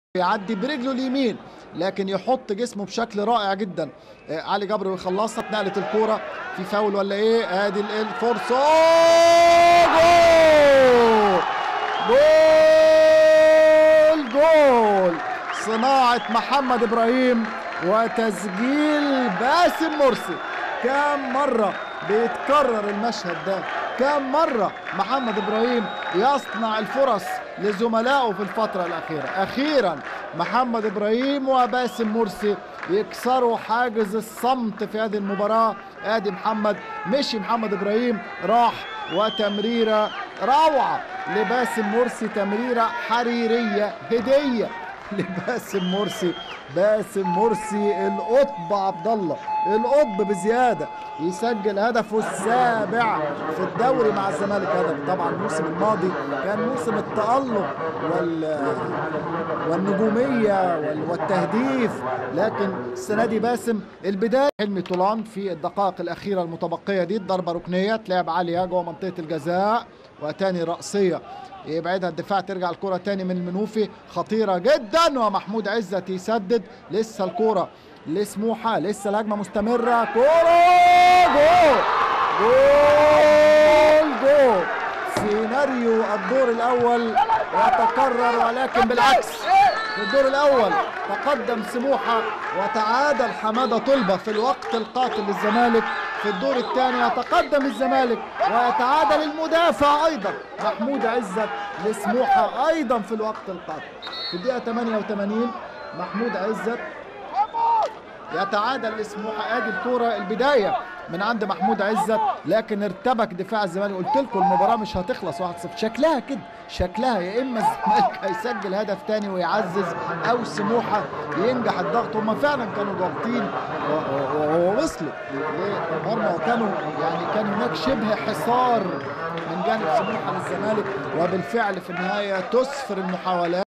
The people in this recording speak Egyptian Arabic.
يعدي برجله اليمين لكن يحط جسمه بشكل رائع جدا آه، علي جبر ويخلصها اتنقلت الكوره في فاول ولا ايه ادي ال- الفرصه أوه! جول جول جول صناعه محمد ابراهيم وتسجيل باسم مرسي كم مره بيتكرر المشهد ده كم مرة محمد إبراهيم يصنع الفرص لزملائه في الفترة الأخيرة أخيرا محمد إبراهيم وباسم مرسي يكسروا حاجز الصمت في هذه المباراة آدي محمد مشي محمد إبراهيم راح وتمريرة روعة لباسم مرسي تمريرة حريرية هدية لباسم مرسي باسم مرسي القطب عبد الله القطب بزياده يسجل هدفه السابع في الدوري مع الزمالك هدف طبعا الموسم الماضي كان موسم التألق وال والنجوميه وال- والتهديف لكن السنه دي باسم البدايه حلمي طولان في الدقائق الاخيره المتبقيه دي ضربه ركنيه تلعب عاليه جوه منطقه الجزاء وتاني رأسيه يبعدها الدفاع ترجع الكرة تاني من المنوفي خطيرة جدا ومحمود عزت يسدد لسه الكرة لسموحة لسه الهجمة مستمرة كرة جول جول جول سيناريو الدور الأول يتكرر ولكن بالعكس في الدور الأول تقدم سموحة وتعادل حمادة طلبة في الوقت القاتل للزمالك في الدور الثاني يتقدم الزمالك ويتعادل المدافع أيضا محمود عزت لسموحة أيضا في الوقت القاتل في الدقيقة 88 محمود عزت يتعادل لسموحه ادي الكوره البدايه من عند محمود عزت لكن ارتبك دفاع الزمالك قلت لكم المباراه مش هتخلص 1-0 شكلها كده شكلها يا اما الزمالك هيسجل هدف تاني ويعزز او سموحه ينجح الضغط هم فعلا كانوا ضاغطين و- و- ووصلوا لمرمى وكانوا يعني كان هناك شبه حصار من جانب سموحه للزمالك وبالفعل في النهايه تسفر المحاولات